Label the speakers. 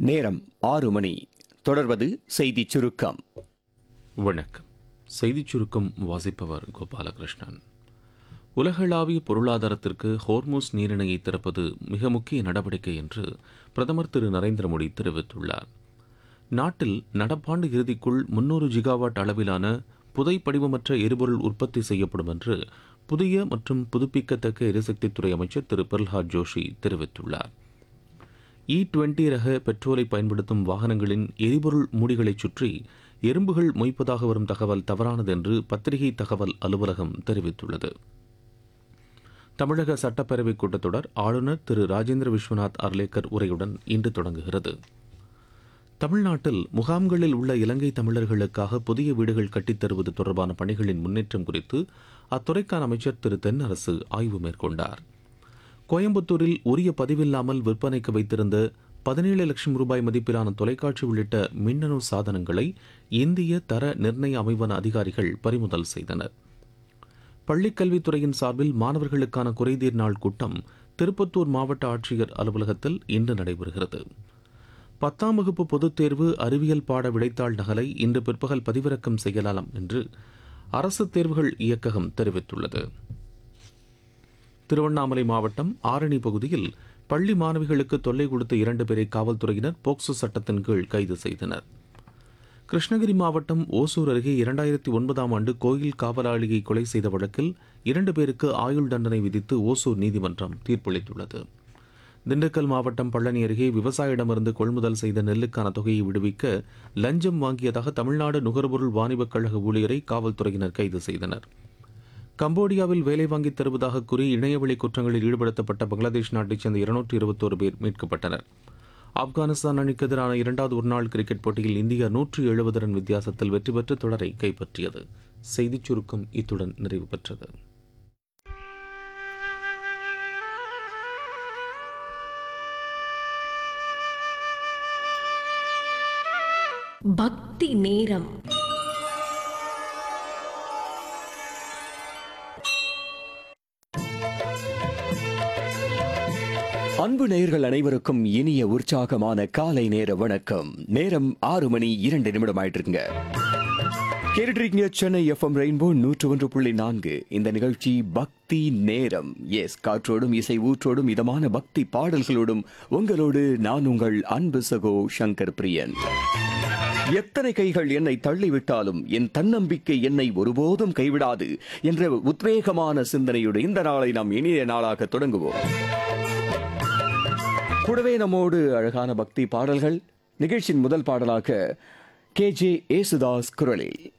Speaker 1: நேரம் ஆறு மணி தொடர்வது செய்திச் சுருக்கம்
Speaker 2: வணக்கம் செய்திச் சுருக்கம் வாசிப்பவர் கோபாலகிருஷ்ணன் உலகளாவிய பொருளாதாரத்திற்கு ஹோர்மோஸ் நீரிணையை திறப்பது மிக முக்கிய நடவடிக்கை என்று பிரதமர் திரு நரேந்திர மோடி தெரிவித்துள்ளார் நாட்டில் நடப்பாண்டு இறுதிக்குள் முன்னூறு ஜிகாவாட் அளவிலான புதை படிவமற்ற எரிபொருள் உற்பத்தி செய்யப்படும் என்று புதிய மற்றும் புதுப்பிக்கத்தக்க எரிசக்தித்துறை அமைச்சர் திரு பிரல்ஹாத் ஜோஷி தெரிவித்துள்ளார் இ டுவெண்டி ரக பெட்ரோலை பயன்படுத்தும் வாகனங்களின் எரிபொருள் மூடிகளைச் சுற்றி எறும்புகள் மொய்ப்பதாக வரும் தகவல் தவறானது என்று பத்திரிகை தகவல் அலுவலகம் தெரிவித்துள்ளது தமிழக சட்டப்பேரவைக் கூட்டத்தொடர் ஆளுநர் திரு ராஜேந்திர விஸ்வநாத் அர்லேக்கர் உரையுடன் இன்று தொடங்குகிறது தமிழ்நாட்டில் முகாம்களில் உள்ள இலங்கை தமிழர்களுக்காக புதிய வீடுகள் கட்டித் தருவது தொடர்பான பணிகளின் முன்னேற்றம் குறித்து அத்துறைக்கான அமைச்சர் திரு தென்னரசு ஆய்வு மேற்கொண்டார் கோயம்புத்தூரில் உரிய பதிவில்லாமல் விற்பனைக்கு வைத்திருந்த பதினேழு லட்சம் ரூபாய் மதிப்பிலான தொலைக்காட்சி உள்ளிட்ட மின்னணு சாதனங்களை இந்திய தர நிர்ணய அமைவன அதிகாரிகள் பறிமுதல் செய்தனர் பள்ளிக்கல்வித்துறையின் சார்பில் மாணவர்களுக்கான குறைதீர் நாள் கூட்டம் திருப்பத்தூர் மாவட்ட ஆட்சியர் அலுவலகத்தில் இன்று நடைபெறுகிறது பத்தாம் வகுப்பு பொதுத் தேர்வு அறிவியல் பாட விடைத்தாள் நகலை இன்று பிற்பகல் பதிவிறக்கம் செய்யலாம் என்று அரசு தேர்வுகள் இயக்ககம் தெரிவித்துள்ளது திருவண்ணாமலை மாவட்டம் ஆரணி பகுதியில் பள்ளி மாணவிகளுக்கு தொல்லை கொடுத்த இரண்டு பேரை காவல்துறையினர் போக்சோ சட்டத்தின் கீழ் கைது செய்தனர் கிருஷ்ணகிரி மாவட்டம் ஓசூர் அருகே இரண்டாயிரத்தி ஒன்பதாம் ஆண்டு கோயில் காவலாளியை கொலை செய்த வழக்கில் இரண்டு பேருக்கு ஆயுள் தண்டனை விதித்து ஓசூர் நீதிமன்றம் தீர்ப்பளித்துள்ளது திண்டுக்கல் மாவட்டம் பழனி அருகே விவசாயிடமிருந்து கொள்முதல் செய்த நெல்லுக்கான தொகையை விடுவிக்க லஞ்சம் வாங்கியதாக தமிழ்நாடு நுகர்பொருள் வாணிபக் கழக ஊழியரை காவல்துறையினர் கைது செய்தனர் கம்போடியாவில் வேலை வாங்கித் தருவதாக கூறி இணையவழி குற்றங்களில் ஈடுபடுத்தப்பட்ட பங்களாதேஷ் நாட்டைச் சேர்ந்த இருநூற்றி இருபத்தோரு பேர் மீட்கப்பட்டனர் ஆப்கானிஸ்தான் அணிக்கு எதிரான இரண்டாவது ஒருநாள் கிரிக்கெட் போட்டியில் இந்தியா நூற்று எழுபது ரன் வித்தியாசத்தில் வெற்றி பெற்று தொடரை கைப்பற்றியது செய்திச் சுருக்கம் இத்துடன் நிறைவு பெற்றது
Speaker 3: பக்தி நேரம்
Speaker 1: அன்பு நேயர்கள் அனைவருக்கும் இனிய உற்சாகமான காலை நேர வணக்கம் நேரம் ஆறு மணி இரண்டு நிமிடம் ஆயிட்டு இருக்குங்க கேட்டுட்டு இருக்கீங்க சென்னை எஃப்எம் ரெயின்போ நூற்று ஒன்று புள்ளி நான்கு இந்த நிகழ்ச்சி பக்தி நேரம் எஸ் காற்றோடும் இசை ஊற்றோடும் இதமான பக்தி பாடல்களோடும் உங்களோடு நான் உங்கள் அன்பு சகோ சங்கர் பிரியன் எத்தனை கைகள் என்னை தள்ளிவிட்டாலும் என் தன்னம்பிக்கை என்னை ஒருபோதும் கைவிடாது என்ற உத்வேகமான சிந்தனையோடு இந்த நாளை நாம் இனிய நாளாக தொடங்குவோம் கூடவே நம்மோடு அழகான பக்தி பாடல்கள் நிகழ்ச்சியின் முதல் பாடலாக கே ஜே ஏசுதாஸ் குரலில்